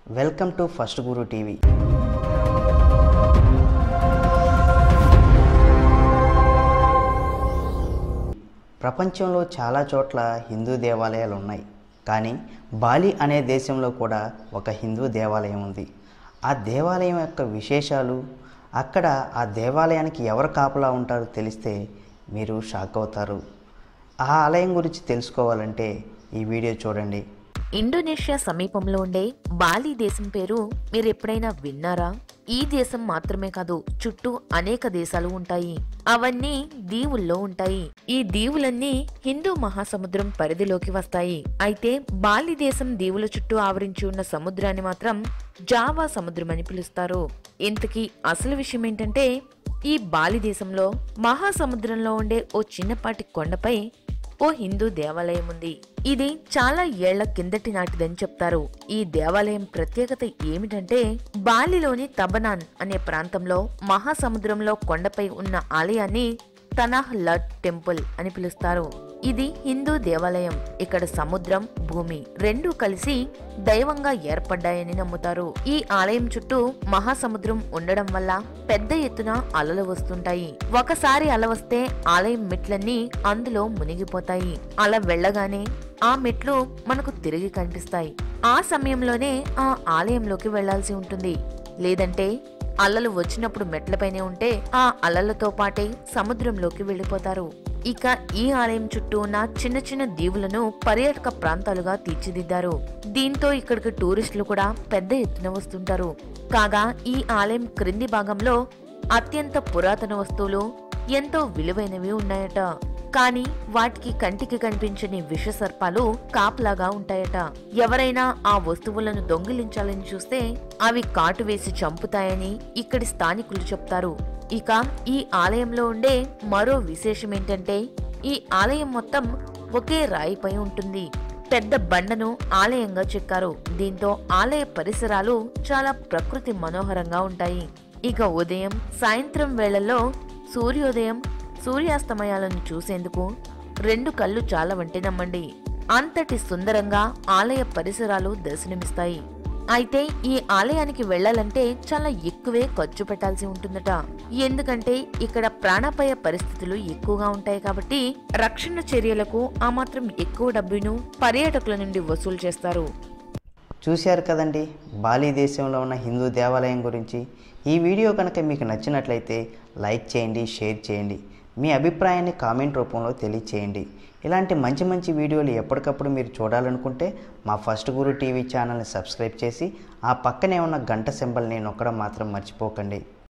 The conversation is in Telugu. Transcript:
welcome to first guru TV ప్రపంచంలో చాలా చోట్ల హిందూ దేవాలయాలు ఉన్నాయి కానీ బాలి అనే దేశంలో కూడా ఒక హిందూ దేవాలయం ఉంది ఆ దేవాలయం యొక్క విశేషాలు అక్కడ ఆ దేవాలయానికి ఎవరు కాపలా ఉంటారో తెలిస్తే మీరు షాక్ అవుతారు ఆ ఆలయం గురించి తెలుసుకోవాలంటే ఈ వీడియో చూడండి ఇండోనేషియా సమీపంలో ఉండే బాలి దేశం పేరు మీరు ఎప్పుడైనా విన్నారా ఈ దేశం మాత్రమే కాదు చుట్టూ అనేక దేశాలు ఉంటాయి అవన్నీ దీవుల్లో ఉంటాయి ఈ దీవులన్నీ హిందూ మహాసముద్రం పరిధిలోకి వస్తాయి అయితే బాలి దేశం దీవుల చుట్టూ ఆవరించి ఉన్న సముద్రాన్ని మాత్రం జావా సముద్రం అని పిలుస్తారు ఇంతకీ అసలు విషయం ఏంటంటే ఈ బాలి దేశంలో మహాసముద్రంలో ఉండే ఓ చిన్నపాటి కొండపై ఓ హిందూ దేవాలయం ఉంది ఇది చాలా ఏళ్ల కిందటి నాటిదని చెప్తారు ఈ దేవాలయం ప్రత్యేకత ఏమిటంటే బాలిలోని తబనాన్ అనే ప్రాంతంలో మహాసముద్రంలో కొండపై ఉన్న ఆలయాన్ని తనాహ్ లడ్ టెంపుల్ అని పిలుస్తారు ఇది హిందూ దేవాలయం ఇక్కడ సముద్రం భూమి రెండూ కలిసి దైవంగా ఏర్పడ్డాయని నమ్ముతారు ఈ ఆలయం చుట్టూ మహాసముద్రం ఉండడం వల్ల పెద్ద ఎత్తున అలలు వస్తుంటాయి ఒకసారి అల వస్తే ఆలయం మెట్లన్నీ అందులో మునిగిపోతాయి అలా వెళ్ళగానే ఆ మెట్లు మనకు తిరిగి కనిపిస్తాయి ఆ సమయంలోనే ఆ ఆలయంలోకి వెళ్లాల్సి ఉంటుంది లేదంటే అలలు వచ్చినప్పుడు మెట్లపైనే ఉంటే ఆ అలలతో పాటే సముద్రంలోకి వెళ్లిపోతారు ఇక ఈ ఆలయం చుట్టూ ఉన్న చిన్న చిన్న దీవులను పర్యాటక ప్రాంతాలుగా తీర్చిదిద్దారు దీంతో ఇక్కడికి టూరిస్టులు కూడా పెద్ద ఎత్తున వస్తుంటారు కాగా ఈ ఆలయం క్రింది భాగంలో అత్యంత పురాతన వస్తువులు ఎంతో విలువైనవి ఉన్నాయట కానీ వాటికి కంటికి కనిపించని విష సర్పాలు కాపలాగా ఉంటాయట ఎవరైనా ఆ వస్తువులను దొంగిలించాలని చూస్తే అవి కాటు వేసి చంపుతాయని ఇక్కడి స్థానికులు చెప్తారు ఇక ఈ ఆలయంలో ఉండే మరో విశేషం ఏంటంటే ఈ ఆలయం మొత్తం ఒకే రాయిపై ఉంటుంది పెద్ద బండను ఆలయంగా చెక్కారు దీంతో ఆలయ పరిసరాలు చాలా ప్రకృతి మనోహరంగా ఉంటాయి ఇక ఉదయం సాయంత్రం వేళల్లో సూర్యోదయం సూర్యాస్తమయాలను చూసేందుకు రెండు కళ్ళు చాలా వంటి నమ్మండి అంతటి సుందరంగా ఆలయ పరిసరాలు దర్శనమిస్తాయి అయితే ఈ ఆలయానికి వెళ్ళాలంటే చాలా ఎక్కువే ఖర్చు పెట్టాల్సి ఉంటుందట ఎందుకంటే ఇక్కడ ప్రాణాపాయ పరిస్థితులు ఎక్కువగా ఉంటాయి కాబట్టి రక్షణ చర్యలకు ఆ మాత్రం ఎక్కువ డబ్బును పర్యాటకుల నుండి వసూలు చేస్తారు చూశారు కదండి బాలి దేశంలో ఉన్న హిందూ దేవాలయం గురించి ఈ వీడియో కనుక మీకు నచ్చినట్లయితే లైక్ చేయండి షేర్ చేయండి మీ అభిప్రాయాన్ని కామెంట్ రూపంలో తెలియచేయండి ఇలాంటి మంచి మంచి వీడియోలు ఎప్పటికప్పుడు మీరు చూడాలనుకుంటే మా ఫస్ట్ గురు టీవీ ఛానల్ని సబ్స్క్రైబ్ చేసి ఆ పక్కనే ఉన్న గంట సింబల్ని నొక్కడం మాత్రం మర్చిపోకండి